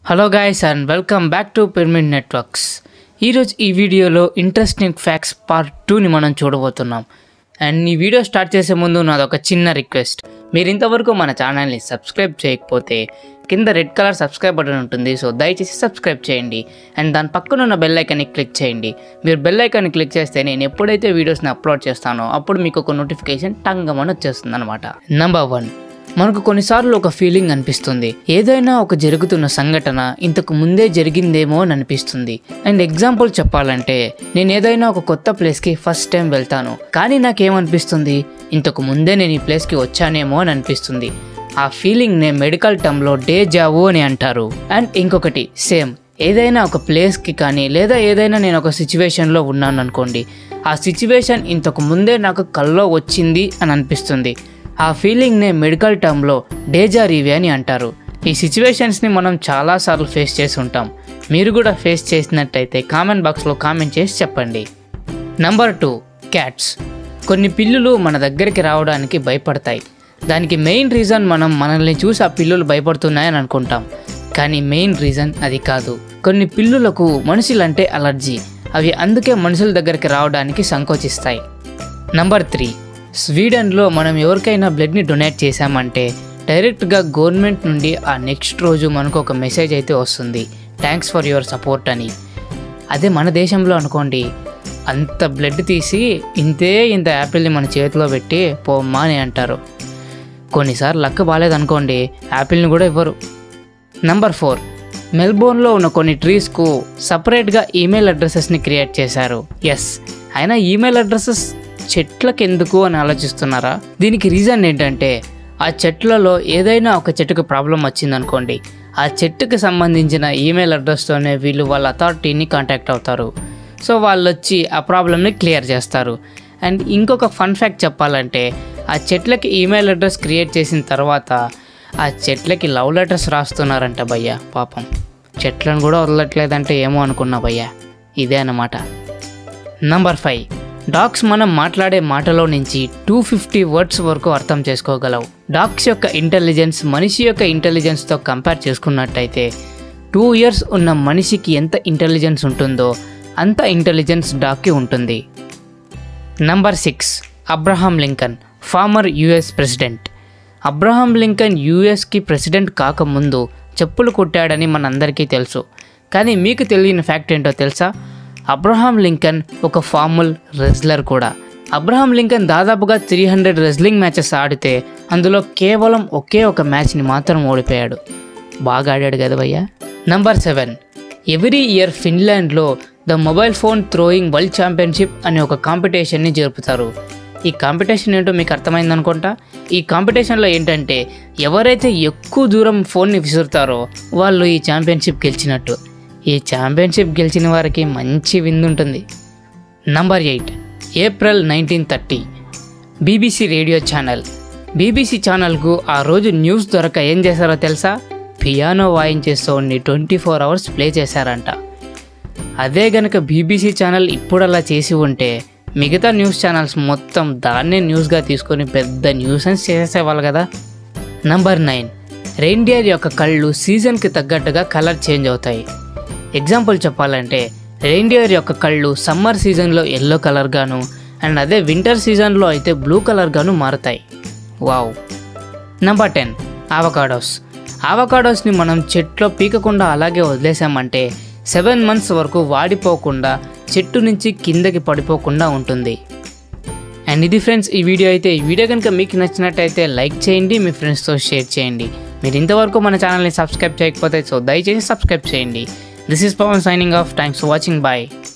hello guys and welcome back to Pyramid Networks ఈరోజు ఈ వీడియోలో ఇంట్రెస్టింగ్ ఫ్యాక్ట్స్ పార్ట్ టూని మనం చూడబోతున్నాం అండ్ ఈ వీడియో స్టార్ట్ చేసే ముందు నాది ఒక చిన్న రిక్వెస్ట్ మీరు ఇంతవరకు మన ఛానల్ని సబ్స్క్రైబ్ చేయకపోతే కింద రెడ్ కలర్ సబ్స్క్రైబ్ బటన్ ఉంటుంది సో దయచేసి సబ్స్క్రైబ్ చేయండి అండ్ దాని పక్కన ఉన్న బెల్ ఐకాన్ని క్లిక్ చేయండి మీరు బెల్ ఐకాన్ని క్లిక్ చేస్తే నేను ఎప్పుడైతే వీడియోస్ని అప్లోడ్ చేస్తానో అప్పుడు మీకు ఒక నోటిఫికేషన్ టంగమని వచ్చేస్తుంది అనమాట నెంబర్ వన్ మనకు కొన్నిసార్లు ఒక ఫీలింగ్ అనిపిస్తుంది ఏదైనా ఒక జరుగుతున్న సంఘటన ఇంతకు ముందే జరిగిందేమో అని అనిపిస్తుంది అండ్ ఎగ్జాంపుల్ చెప్పాలంటే నేను ఏదైనా ఒక కొత్త ప్లేస్కి ఫస్ట్ టైం వెళ్తాను కానీ నాకేమనిపిస్తుంది ఇంతకు ముందే నేను ఈ ప్లేస్కి వచ్చానేమో అని అనిపిస్తుంది ఆ ఫీలింగ్ నే మెడికల్ టర్మ్లో డే జావు అని అంటారు అండ్ ఇంకొకటి సేమ్ ఏదైనా ఒక ప్లేస్కి కానీ లేదా ఏదైనా నేను ఒక సిచ్యువేషన్లో ఉన్నాను అనుకోండి ఆ సిచ్యువేషన్ ఇంతకు ముందే నాకు కల్లో వచ్చింది అని అనిపిస్తుంది ఆ ఫీలింగ్నే మెడికల్ టర్మ్లో డేజా రీవి అని అంటారు ఈ సిచ్యువేషన్స్ని మనం చాలాసార్లు ఫేస్ చేసి ఉంటాం మీరు కూడా ఫేస్ చేసినట్టయితే కామెంట్ బాక్స్లో కామెంట్ చేసి చెప్పండి నంబర్ టూ క్యాట్స్ కొన్ని పిల్లులు మన దగ్గరికి రావడానికి భయపడతాయి దానికి మెయిన్ రీజన్ మనం మనల్ని చూసి ఆ పిల్లులు భయపడుతున్నాయని అనుకుంటాం కానీ మెయిన్ రీజన్ అది కాదు కొన్ని పిల్లులకు మనుషులంటే అలర్జీ అవి అందుకే మనుషుల దగ్గరికి రావడానికి సంకోచిస్తాయి నంబర్ త్రీ స్వీడన్లో మనం ఎవరికైనా బ్లడ్ని డొనేట్ చేశామంటే డైరెక్ట్గా గవర్నమెంట్ నుండి ఆ నెక్స్ట్ రోజు మనకు ఒక మెసేజ్ అయితే వస్తుంది థ్యాంక్స్ ఫర్ యువర్ సపోర్ట్ అని అదే మన దేశంలో అనుకోండి అంత బ్లడ్ తీసి ఇంతే ఇంత యాపిల్ని మన చేతిలో పెట్టి పోమ్మా అని అంటారు కొన్నిసార్లు లక్ బాగాలేదనుకోండి యాపిల్ని కూడా ఇవ్వరు నంబర్ ఫోర్ మెల్బోర్న్లో ఉన్న కొన్ని ట్రీస్కు సపరేట్గా ఈమెయిల్ అడ్రసెస్ని క్రియేట్ చేశారు ఎస్ అయినా ఈమెయిల్ అడ్రసెస్ చెట్లకు ఎందుకు అని ఆలోచిస్తున్నారా దీనికి రీజన్ ఏంటంటే ఆ చెట్లలో ఏదైనా ఒక చెట్టుకు ప్రాబ్లం వచ్చిందనుకోండి ఆ చెట్టుకు సంబంధించిన ఈమెయిల్ అడ్రస్తోనే వీళ్ళు వాళ్ళ అథారిటీని కాంటాక్ట్ అవుతారు సో వాళ్ళు వచ్చి ఆ ప్రాబ్లమ్ని క్లియర్ చేస్తారు అండ్ ఇంకొక ఫన్ ఫ్యాక్ట్ చెప్పాలంటే ఆ చెట్లకి ఈమెయిల్ అడ్రస్ క్రియేట్ చేసిన తర్వాత ఆ చెట్లకి లవ్ లెటర్స్ రాస్తున్నారంట భయ్య పాపం చెట్లను కూడా వదలట్లేదంటే ఏమో అనుకున్నా భయ్య ఇదే అన్నమాట నంబర్ ఫైవ్ డాగ్స్ మనం మాట్లాడే మాటలో నుంచి టూ ఫిఫ్టీ వర్డ్స్ వరకు అర్థం చేసుకోగలవు డాగ్స్ యొక్క ఇంటెలిజెన్స్ మనిషి యొక్క ఇంటెలిజెన్స్తో కంపేర్ చేసుకున్నట్టయితే టూ ఇయర్స్ ఉన్న మనిషికి ఎంత ఇంటెలిజెన్స్ ఉంటుందో అంత ఇంటెలిజెన్స్ డాగ్కి ఉంటుంది number six Abraham Lincoln former US president Abraham Lincoln యుఎస్కి ప్రెసిడెంట్ కాకముందు చెప్పులు కుట్టాడని మనందరికీ తెలుసు కానీ మీకు తెలియని ఫ్యాక్ట్ ఏంటో తెలుసా అబ్రహాం లింకన్ ఒక ఫార్మల్ రెజ్లర్ కూడా అబ్రహాం లింకన్ దాదాపుగా త్రీ హండ్రెడ్ రెజ్లింగ్ మ్యాచెస్ ఆడితే అందులో కేవలం ఒకే ఒక మ్యాచ్ని మాత్రం ఓడిపోయాడు బాగా ఆడాడు కదా భయ్యా నంబర్ సెవెన్ ఎవ్రీ ఇయర్ ఫిన్లాండ్లో the mobile phone throwing world championship అనే ఒక కాంపిటీషన్ని జరుపుతారు ఈ కాంపిటీషన్ ఏంటో మీకు అర్థమైంది అనుకుంటా ఈ కాంపిటీషన్లో ఏంటంటే ఎవరైతే ఎక్కువ దూరం ఫోన్ని విసురుతారో వాళ్ళు ఈ ఛాంపియన్షిప్ గెలిచినట్టు ఈ ఛాంపియన్షిప్ గెలిచిన వారికి మంచి విందు ఉంటుంది number eight April nineteen thirty BBC radio channel BBC ఛానల్కు ఆ రోజు న్యూస్ దొరక ఏం చేశారో తెలుసా పియానో వాయించే సౌండ్ని ట్వంటీ ఫోర్ అవర్స్ ప్లే చేశారంట అదే గనక బీబీసీ ఛానల్ ఇప్పుడు అలా చేసి ఉంటే మిగతా న్యూస్ ఛానల్స్ మొత్తం దాన్నే న్యూస్గా తీసుకొని పెద్ద న్యూసెన్స్ చేసేసేవాళ్ళు కదా నంబర్ నైన్ రెయిన్డియర్ యొక్క కళ్ళు సీజన్కి తగ్గట్టుగా కలర్ చేంజ్ అవుతాయి ఎగ్జాంపుల్ చెప్పాలంటే రెయిన్డియర్ యొక్క కళ్ళు సమ్మర్ సీజన్లో ఎల్లో కలర్గాను అండ్ అదే వింటర్ సీజన్లో అయితే బ్లూ కలర్గాను మారుతాయి వావ్ నెంబర్ టెన్ ఆవకాడోస్ ఆవకాడోస్ని మనం చెట్లో పీకకుండా అలాగే వదిలేసామంటే సెవెన్ మంత్స్ వరకు వాడిపోకుండా చెట్టు నుంచి కిందకి పడిపోకుండా ఉంటుంది అండ్ ఇది ఫ్రెండ్స్ ఈ వీడియో అయితే ఈ వీడియో కనుక మీకు నచ్చినట్టయితే లైక్ చేయండి మీ ఫ్రెండ్స్తో షేర్ చేయండి మీరు ఇంతవరకు మన ఛానల్ని సబ్స్క్రైబ్ చేయకపోతే సో దయచేసి సబ్స్క్రైబ్ చేయండి this is Pavan signing off thanks for watching bye